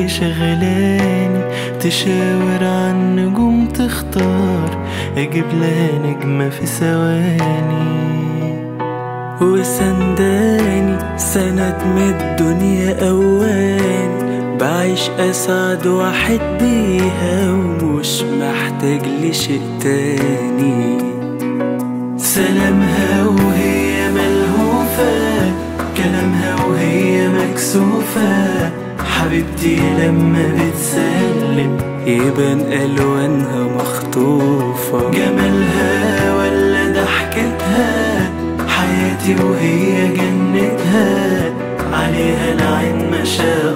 اللي شغلاني تشاور عن نجوم تختار اجيب لها نجمة في ثواني وسنداني سند من الدنيا اواني بعيش اسعد واحد بيها ومش محتاج لشيء تاني سلامها وهي ملهوفة كلامها وهي مكسوفة حبيبتي لما بتسلم يبان ألوانها مخطوفة جمالها ولا ضحكتها حياتي وهي جنتها عليها العين ما شاء